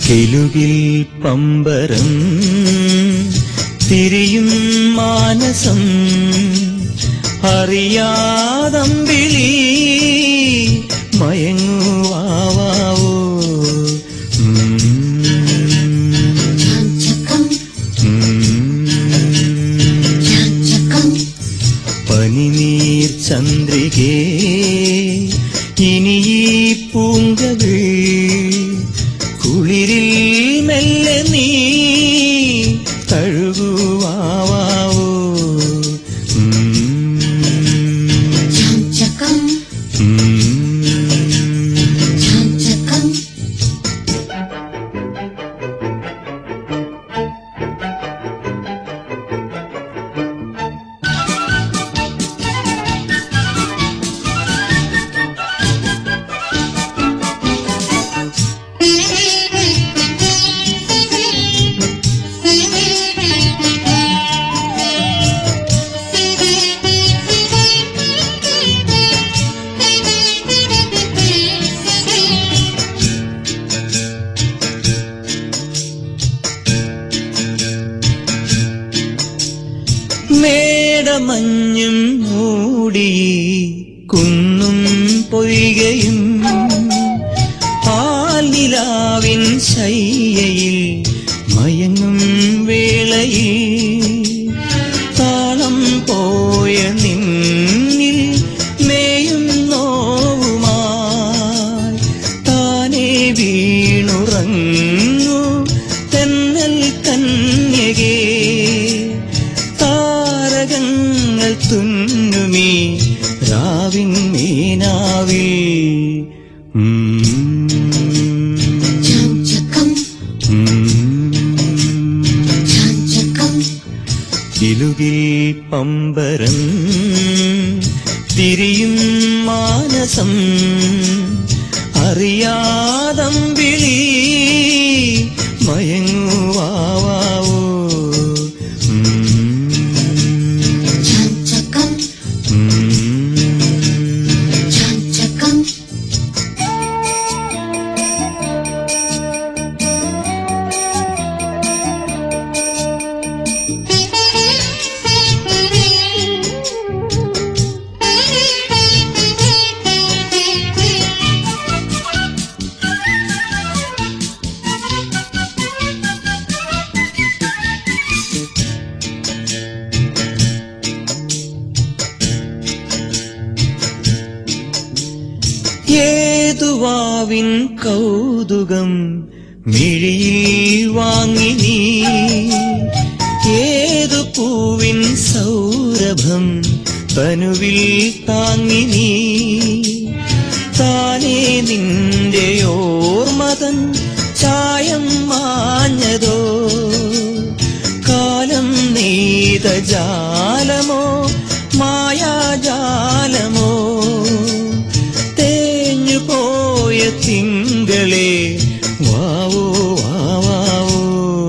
കിലുകിൽ പമ്പരം തിരിയും മാനസം അറിയാതമ്പിളി മയങ്ങുവാവോ ചാഞ്ചകം ചാഞ്ചകം പനിനീർ ചന്ദ്രികേ ഇനി ഈ പൂങ്കകൾ കുളിരിൽ മെല്ലെ നീ തഴുകുവാവോ ചാഞ്ചകം ചാഞ്ചകം മേടമഞ്ഞും മൂടി കുന്നും പൊയ്കയും പാൽനിലാവിൻ ശയ്യയിൽ മയങ്ങും വേളയിൽ താളം പോയ നിന്നിൽ മേയും നോവുമായി താനേ വീണുറങ്ങു തെന്നൽ കന്യകേ താരകങ്ങൾ തുന്നുമീ രാവിൻ മീനാവിൽ ചാഞ്ചകം ചാഞ്ചകം കിലുകിൽ പമ്പരം തിരിയും മാനസം അറിയാതമ്പിളി മയങ്ങുവാവോ ചാഞ്ചകം ചാഞ്ചകം ഏതുവാവിൻ കൗതുകം മിഴിയിൽ വാങ്ങി നീ ഏതു പൂവിൻ സൗരഭം തനുവിൽ താങ്ങി നീ താനേ നിന്റെ ഓർമ്മതൻ ചായം മാഞ്ഞതോ കാലം നെയ്ത ജാലമോ മായാജാലമോ തേഞ്ഞു പോയ തിങ്കളെ വാവോ വാവാവോ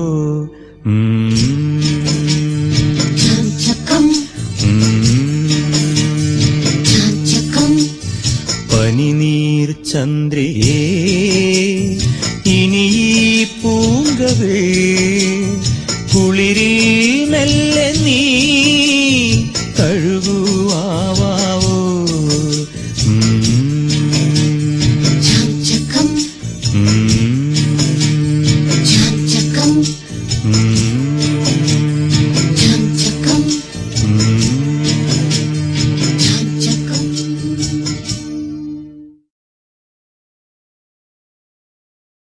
ചാഞ്ചകം ചാഞ്ചകം പനിനീർ ചന്ദ്രയേ ഇനി ഈ പൂങ്കകൾ കുളിരിൽ മെല്ലെ നീ തഴുകുവാവോ